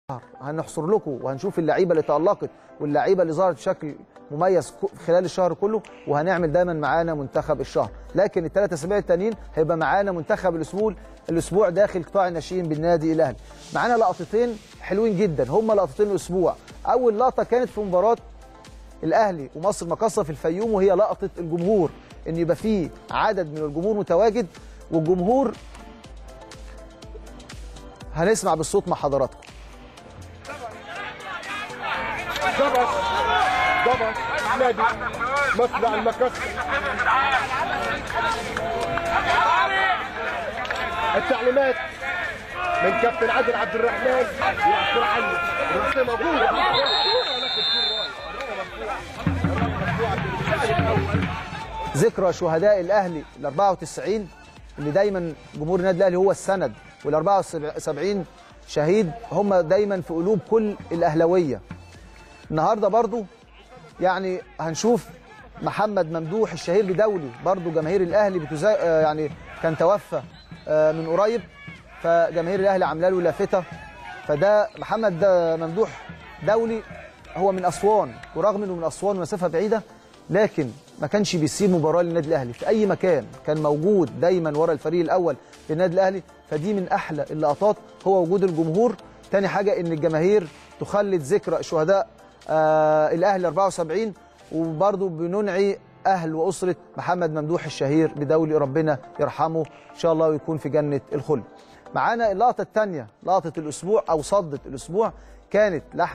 هنحصر لكم وهنشوف اللعيبه اللي تالقت واللعيبه اللي ظهرت بشكل مميز ك- خلال الشهر كله وهنعمل دايما معانا منتخب الشهر لكن الثلاث اسابيع التانيين هيبقى معانا منتخب الاسبوع الاسبوع داخل قطاع الناشئين بالنادي الاهلي معانا لقطتين حلوين جدا هم لقطتين الاسبوع اول لقطه كانت في مباراه الاهلي ومصر مقاصه في الفيوم وهي لقطه الجمهور ان يبقى فيه عدد من الجمهور متواجد والجمهور هنسمع بالصوت مع حضراتكم ضبط ضبط نادي مصنع المكس التعليمات من كابتن عادل عبد الرحمن يعبر عنه الرأسية موجودة ذكرى شهداء الاهلي ال 94 اللي دايما جمهور النادي الاهلي هو السند وال 74 شهيد هم دايما في قلوب كل الاهلاويه. النهارده برضو يعني هنشوف محمد ممدوح الشهير بدولي برضو جماهير الاهلي بتزا... آه يعني كان توفى آه من قريب فجماهير الاهلي عامله له لافته فده محمد ده ممدوح دولي هو من اسوان ورغم انه من اسوان مسافه بعيده لكن ما كانش بيسيب مباراه للنادي الاهلي في اي مكان كان موجود دايما ورا الفريق الاول للنادي الاهلي فدي من احلى اللقطات هو وجود الجمهور تاني حاجه ان الجماهير تخلد ذكرى شهداء آه الاهلي 74 وبرضه بننعي اهل واسره محمد ممدوح الشهير بدولي ربنا يرحمه ان شاء الله ويكون في جنه الخلد معانا اللقطه الثانيه لقطه الاسبوع او صدة الاسبوع كانت لحم